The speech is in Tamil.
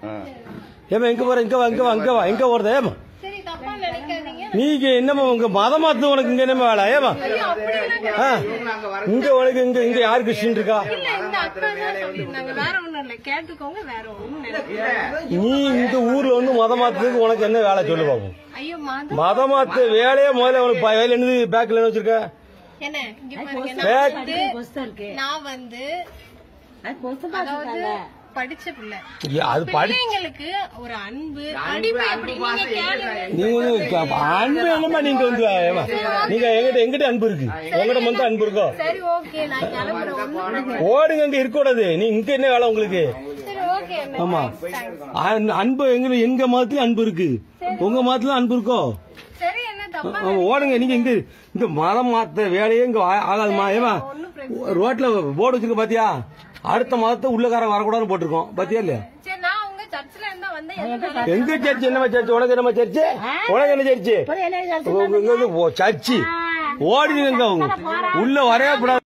ஏமா எங்க போற இங்க வா இங்க வா இங்க வா எங்க போறது ஏமா சரி தப்பா நினைக்காதீங்க நீங்க என்னமா உங்க மதம் மாத்து உனக்கு இங்க என்னமா வேலை ஏமா ஐயோ அப்படியெல்லாம் ஆ, இங்க உனக்கு இங்க இங்க யாரு கிறிஸ்டின் இருக்கா இல்ல இந்த அக்கா தான் சொல்லியிருந்தாங்க வேற ஒண்ணும் இல்ல கேட்டுக்கோங்க வேற ஒண்ணும் நினைக்காதீங்க நீ இந்த ஊர்ல வந்து மதம் மாத்துறதுக்கு உனக்கு என்ன வேலை சொல்லு பாப்போம் ஐயோ மாதம் மதம் மாத்து வேலையே முதல்ல உனக்கு ப- வேலை என்னது பேக்ல என்ன வச்சிருக்க என்ன இங்க பாருங்க பேக் நான் வந்து நான் வந்து அதாவது படிச்ச பிள்ளை ஐயா, அது படி பிள்ளைங்களுக்கு ஒரு அன்பு அடிமை எப்படி நீங்க கேளுங்க நீங்க வந்து க- அன்பு என்னமா நீங்க வந்து ஏமா நீங்க எங்கிட்ட எங்கிட்ட அன்பு இருக்கு உங்ககிட்ட மட்டும் அன்பு இருக்கோ சரி ஓகே நான் கிளம்புறேன் ஒண்ணும் ஓடுங்க இங்க இருக்கக்கூடாது நீ இங்க என்ன வேலை உங்களுக்கு சரி ஓகே ஆமா அன்- அன்பு எங்க எங்க மதத்துலயும் அன்பு இருக்கு உங்க மதத்துல அன்பு இருக்கோ சரி என்ன தப்பா ஆமா, ஓடுங்க நீங்க இங்க இந்த மதம் மாத்த வேலையே இங்க ஆ- ஆகாதுமா ஏமா ரோட்ல போர்டு வச்சிருக்க பாத்தியா அடுத்த மதத்தை உள்ளக்காரன் வரக்கூடாதுன்னு போட்டிருக்கோம் பாத்தியா இல்லையா சரி நான் உங்க சர்ச்சில் இருந்தா வந்தேன் எதுக்கு எங்க சர்ச்சு என்னமா சர்ச்சு உனக்கு என்னமா சர்ச்சு உனக்கு என்ன சர்ச்சு உங்க- இங்க வந்து ஓ, சர்ச்சு ஓடிடுங்க உள்ள வரவே கூடாது